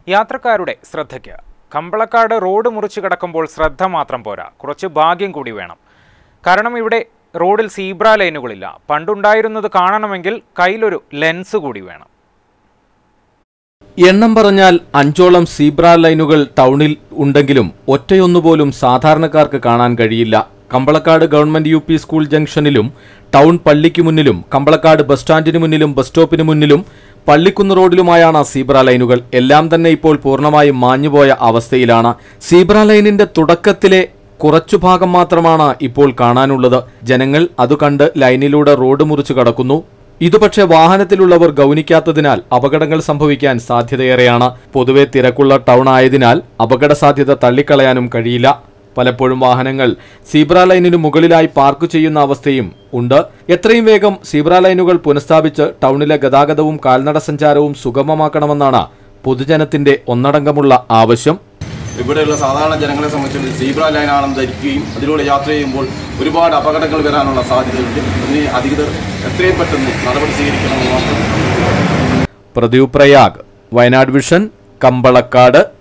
യാത്രക്കാരുടെ ശ്രദ്ധയ്ക്ക് കമ്പളക്കാട് റോഡ് മുറിച്ച് കിടക്കുമ്പോൾ ശ്രദ്ധ മാത്രം പോരാ കുറച്ച് ഭാഗ്യം കൂടി വേണം കാരണം ഇവിടെ റോഡിൽ സീബ്ര ലൈനുകളില്ല പണ്ടുണ്ടായിരുന്നത് കാണണമെങ്കിൽ കയ്യിലൊരു ലെൻസ് കൂടി വേണം എണ്ണം പറഞ്ഞാൽ അഞ്ചോളം സീബ്ര ലൈനുകൾ ടൗണിൽ ഉണ്ടെങ്കിലും ഒറ്റയൊന്നുപോലും സാധാരണക്കാർക്ക് കാണാൻ കഴിയില്ല Kambalakkad government U P school ജംഗ്ഷനിലും ടൗൺ പള്ളിക്ക് മുന്നിലും കമ്പളക്കാട് ബസ് സ്റ്റാൻഡിന് മുന്നിലും ബസ് സ്റ്റോപ്പിന് മുന്നിലും പള്ളിക്കുന്ന് റോഡിലുമായാണ് സീബ്ര ലൈനുകൾ എല്ലാം തന്നെ ഇപ്പോൾ പൂർണ്ണമായും മാഞ്ഞുപോയ അവസ്ഥയിലാണ് സീബ്ര ലൈനിന്റെ തുടക്കത്തിലെ കുറച്ചു ഭാഗം മാത്രമാണ് ഇപ്പോൾ കാണാനുള്ളത് ജനങ്ങൾ അത് കണ്ട് ലൈനിലൂടെ റോഡ് മുറിച്ചു കടക്കുന്നു ഇത് പക്ഷേ വാഹനത്തിലുള്ളവർ ഗൗനിക്കാത്തതിനാൽ അപകടങ്ങൾ സംഭവിക്കാൻ സാധ്യതയേറെയാണ് പൊതുവെ തിരക്കുള്ള ടൗൺ ആയതിനാൽ അപകട സാധ്യത തള്ളിക്കളയാനും കഴിയില്ല പലപ്പോഴും വാഹനങ്ങൾ സീബ്ര ലൈനിനു മുകളിലായി പാർക്ക് ചെയ്യുന്ന അവസ്ഥയും ഉണ്ട് എത്രയും വേഗം സീബ്ര ലൈനുകൾ പുനഃസ്ഥാപിച്ച് ടൗണിലെ ഗതാഗതവും കാൽനട സഞ്ചാരവും സുഗമമാക്കണമെന്നാണ് പൊതുജനത്തിന്റെ ഒന്നടങ്കമുള്ള ആവശ്യം ഇവിടെയുള്ള സാധാരണ ജനങ്ങളെ സംബന്ധിച്ച് സീബ്ര ലൈനാണെന്ന് ധരിക്കുകയും അതിലൂടെ യാത്ര ചെയ്യുമ്പോൾ ഒരുപാട് അപകടങ്ങൾ വരാനുള്ള സാധ്യതയുണ്ട് അതിന് അധികൃതർ എത്രയും പെട്ടെന്ന് നടപടി സ്വീകരിക്കണമെന്ന് മാത്രം പ്രദീപ് പ്രയാഗ് വയനാട് വിഷൻ കമ്പളക്കാട്